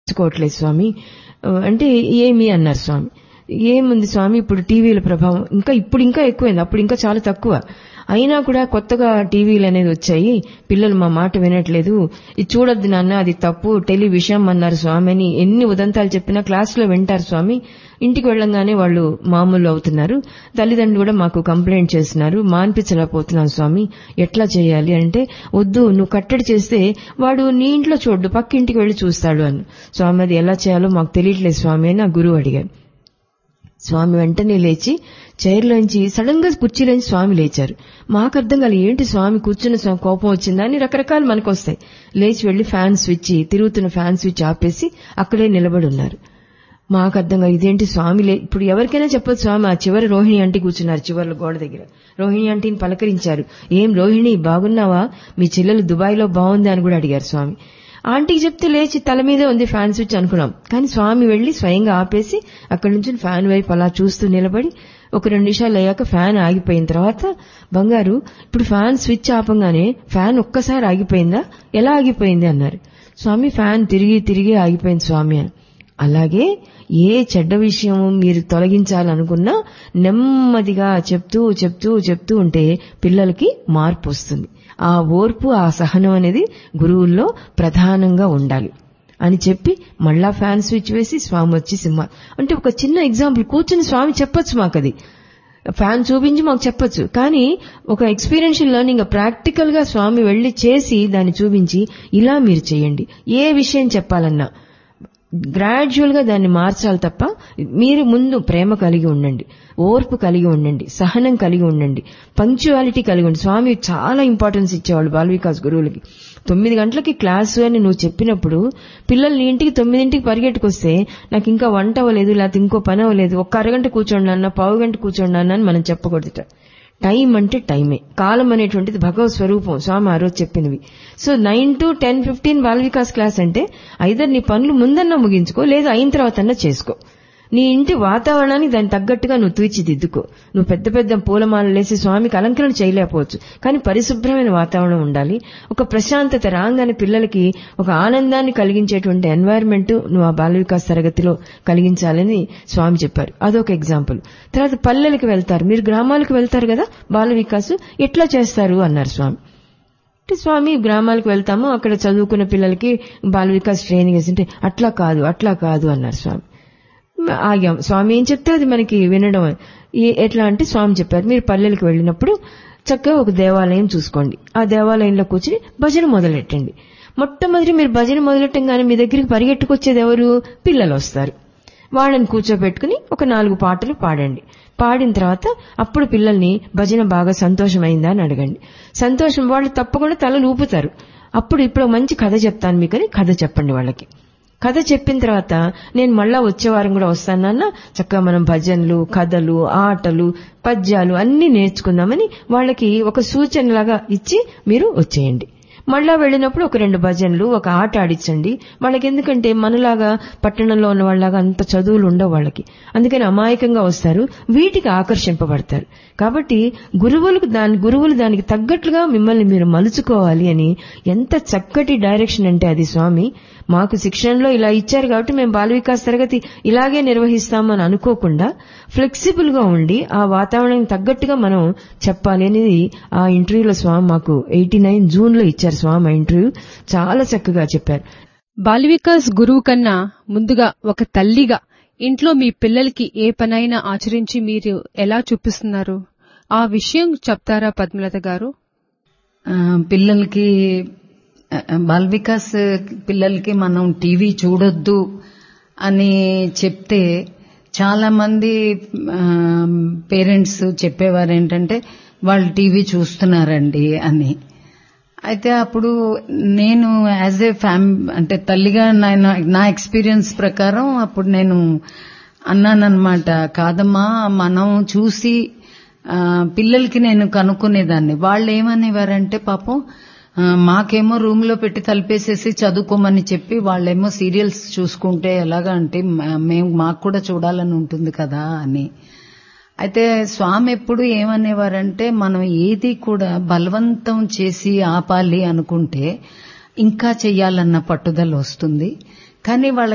పట్టించుకోవట్లేదు స్వామి అంటే ఏమి అన్నారు స్వామి ఏముంది స్వామి ఇప్పుడు టీవీల ప్రభావం ఇంకా ఇప్పుడు ఇంకా ఎక్కువైంది అప్పుడు ఇంకా చాలా తక్కువ అయినా కూడా కొత్తగా టీవీలు అనేది వచ్చాయి పిల్లలు మా మాట వినట్లేదు ఇది చూడొద్దు నాన్న అది తప్పు టెలివిషం అన్నారు స్వామి అని ఎన్ని ఉదంతాలు చెప్పినా క్లాసులో వింటారు స్వామి ఇంటికి వెళ్ళంగానే వాళ్ళు మామూలు అవుతున్నారు తల్లిదండ్రులు కూడా మాకు కంప్లైంట్ చేస్తున్నారు మాన్పించలేకపోతున్నాం స్వామి ఎట్లా చేయాలి అంటే వద్దు నువ్వు కట్టడి చేస్తే వాడు నీ ఇంట్లో చూడ్డు పక్కింటికి వెళ్లి చూస్తాడు అని స్వామి అది ఎలా చేయాలో మాకు తెలియట్లేదు స్వామి అని నా గురువు అడిగారు స్వామి వెంటనే లేచి చైర్లోంచి సడన్ గా కుర్చీలోంచి స్వామి లేచారు మాకు అర్థం కాదు ఏంటి స్వామి కూర్చున్న స్వామి కోపం వచ్చిందా అని రకరకాలు మనకు వస్తాయి లేచి వెళ్లి ఫ్యాన్ స్విచ్ తిరుగుతున్న ఫ్యాన్ స్విచ్ ఆపేసి అక్కడే నిలబడి ఉన్నారు మాకు అర్థం కాదు ఇదేంటి స్వామి లే ఇప్పుడు ఎవరికైనా చెప్పొచ్చు స్వామి ఆ చివరి రోహిణి ఆంటీ కూర్చున్నారు చివరిలో గోడ దగ్గర రోహిణి ఆంటీని పలకరించారు ఏం రోహిణి బాగున్నావా మీ చెల్లెలు దుబాయ్లో బాగుంది అని కూడా అడిగారు స్వామి ఆంటీకి చెప్తే లేచి తల మీదే ఉంది ఫ్యాన్ స్విచ్ అనుకున్నాం కానీ స్వామి వెళ్లి స్వయంగా ఆపేసి అక్కడి నుంచి ఫ్యాన్ వైపు అలా చూస్తూ నిలబడి ఒక రెండు నిమిషాలు అయ్యాక ఫ్యాన్ ఆగిపోయిన తర్వాత బంగారు ఇప్పుడు ఫ్యాన్ స్విచ్ ఆపంగానే ఫ్యాన్ ఒక్కసారి ఆగిపోయిందా ఎలా ఆగిపోయింది అన్నారు స్వామి ఫ్యాన్ తిరిగి తిరిగి ఆగిపోయింది స్వామి అని అలాగే ఏ చెడ్డ విషయం మీరు తొలగించాలనుకున్నా నెమ్మదిగా చెప్తూ చెప్తూ చెప్తూ ఉంటే పిల్లలకి మార్పు వస్తుంది ఆ ఓర్పు ఆ సహనం అనేది గురువుల్లో ప్రధానంగా ఉండాలి అని చెప్పి మళ్ళా ఫ్యాన్ స్విచ్ వేసి స్వామి వచ్చి సింహ అంటే ఒక చిన్న ఎగ్జాంపుల్ కూర్చుని స్వామి చెప్పొచ్చు మాకు అది ఫ్యాన్ చూపించి మాకు చెప్పొచ్చు కానీ ఒక ఎక్స్పీరియన్షియల్ లెర్నింగ్ ప్రాక్టికల్ గా స్వామి వెళ్లి చేసి దాన్ని చూపించి ఇలా మీరు చేయండి ఏ విషయం చెప్పాలన్నా గ్రాడ్యువల్ గా దాన్ని మార్చాలి తప్ప మీరు ముందు ప్రేమ కలిగి ఉండండి ఓర్పు కలిగి ఉండండి సహనం కలిగి ఉండండి పంక్చువాలిటీ కలిగి ఉండండి స్వామి చాలా ఇంపార్టెన్స్ ఇచ్చేవాళ్ళు బాల వికాస్ గురువులకి తొమ్మిది గంటలకి క్లాసు అని నువ్వు చెప్పినప్పుడు పిల్లల్ని ఇంటికి తొమ్మిదింటికి పరిగెట్టుకొస్తే నాకు ఇంకా వంట అవ్వలేదు లేకపోతే ఇంకో పని అవ్వలేదు ఒక్క అరగంట కూర్చోండి అన్న పావు గంట కూర్చోండి అన్న అని మనం చెప్పకూడదుట టైం అంటే టైమే కాలం అనేటువంటిది భగవత్ స్వరూపం స్వామి ఆ రోజు చెప్పినవి so nine to ten fifteen Bala Vikas class అంటే ఐదర్ నీ పనులు ముందన్నా ముగించుకో లేదా అయిన తర్వాత చేసుకో నీ ఇంటి వాతావరణానికి దానికి తగ్గట్టుగా నువ్వు తీర్చిదిద్దుకో నువ్వు పెద్ద పెద్ద పూలమాలలు లేసి స్వామికి అలంకరణ చేయలేకపోవచ్చు కానీ పరిశుభ్రమైన వాతావరణం ఉండాలి ఒక ప్రశాంతత రాగానే పిల్లలకి ఒక ఆనందాన్ని కలిగించేటువంటి ఎన్వైరన్మెంట్ నువ్వు ఆ బాల వికాస్ తరగతిలో కలిగించాలని స్వామి చెప్పారు అదొక ఎగ్జాంపుల్ తర్వాత పల్లెలకు వెళ్తారు మీరు గ్రామాలకు వెళ్తారు కదా బాల వికాస్ ఎట్లా చేస్తారు అన్నారు స్వామి అంటే స్వామి గ్రామాలకు వెళ్తాము అక్కడ చదువుకున్న పిల్లలకి బాల వికాస్ ట్రైనింగ్ వేసింటే అట్లా కాదు అట్లా కాదు అన్నారు స్వామి ఆగాం స్వామి ఏం చెప్తే అది మనకి వినడం ఎట్లా అంటే స్వామి చెప్పారు మీరు పల్లెలకు వెళ్ళినప్పుడు చక్కగా ఒక దేవాలయం చూసుకోండి ఆ దేవాలయంలో కూర్చుని భజన మొదలెట్టండి మొట్టమొదటి మీరు భజన మొదలెట్టంగానే మీ దగ్గరికి పరిగెట్టుకొచ్చేది ఎవరు పిల్లలు వస్తారు వాళ్ళని కూర్చోబెట్టుకుని ఒక నాలుగు పాటలు పాడండి పాడిన తర్వాత అప్పుడు పిల్లల్ని భజన బాగా సంతోషమైందా అని అడగండి సంతోషం వాళ్ళు తప్పకుండా తలలు ఊపుతారు అప్పుడు ఇప్పుడు మంచి కథ చెప్తాను మీకని కథ చెప్పండి వాళ్ళకి కథ చెప్పిన తర్వాత నేను మళ్ళా వచ్చే వారం కూడా వస్తానన్న చక్కగా మనం భజనలు కథలు ఆటలు పద్యాలు అన్ని నేర్చుకుందామని వాళ్ళకి ఒక సూచనలాగా ఇచ్చి మీరు వచ్చేయండి మళ్ళా వెళ్ళినప్పుడు ఒక రెండు భజనలు ఒక ఆట ఆడించండి వాళ్ళకి ఎందుకంటే మనలాగా పట్టణంలో ఉన్న వాళ్ళలాగా అంత చదువులు ఉండవు వాళ్ళకి అందుకని అమాయకంగా వస్తారు వీటికి ఆకర్షింపబడతారు కాబట్టి గురువులకు దాని గురువులు దానికి తగ్గట్లుగా మిమ్మల్ని మీరు మలుచుకోవాలి అని ఎంత చక్కటి డైరెక్షన్ అంటే అది స్వామి మాకు శిక్షణలో ఇలా ఇచ్చారు కాబట్టి మేము బాల వికాస్ తరగతి ఇలాగే నిర్వహిస్తామని అనుకోకుండా ఫ్లెక్సిబుల్ గా ఉండి ఆ వాతావరణానికి తగ్గట్టుగా మనం చెప్పాలి అనేది ఆ ఇంటర్వ్యూలో స్వామి మాకు ఎయిటీ నైన్ జూన్ లో ఇచ్చారు స్వామి ఇంటర్వ్యూ చాలా చక్కగా చెప్పారు బాల వికాస్ గురువు కన్నా ముందుగా ఒక తల్లిగా ఇంట్లో మీ పిల్లలకి ఏ పనైనా ఆచరించి మీరు ఎలా చూపిస్తున్నారు ఆ విషయం చెప్తారా పద్మలత గారు పిల్లలకి బాల్ వికాస్ పిల్లలకి మనం టీవీ చూడొద్దు అని చెప్తే చాలా మంది పేరెంట్స్ చెప్పేవారు ఏంటంటే వాళ్ళు టీవీ చూస్తున్నారండి అని అయితే అప్పుడు నేను యాజ్ ఏ ఫ్యామ్ అంటే తల్లిగా నా ఎక్స్పీరియన్స్ ప్రకారం అప్పుడు నేను అన్నానన్నమాట కాదమ్మా మనం చూసి పిల్లలకి నేను కనుక్కునేదాన్ని వాళ్ళు ఏమనేవారంటే పాపం మాకేమో రూమ్ లో పెట్టి తలిపేసేసి చదువుకోమని చెప్పి వాళ్ళేమో సీరియల్స్ చూసుకుంటే ఎలాగా అంటే మేము మాకు కూడా చూడాలని ఉంటుంది కదా అని అయితే స్వామి ఎప్పుడు ఏమనేవారంటే మనం ఏది కూడా బలవంతం చేసి ఆపాలి అనుకుంటే ఇంకా చెయ్యాలన్న పట్టుదల వస్తుంది కానీ వాళ్ళ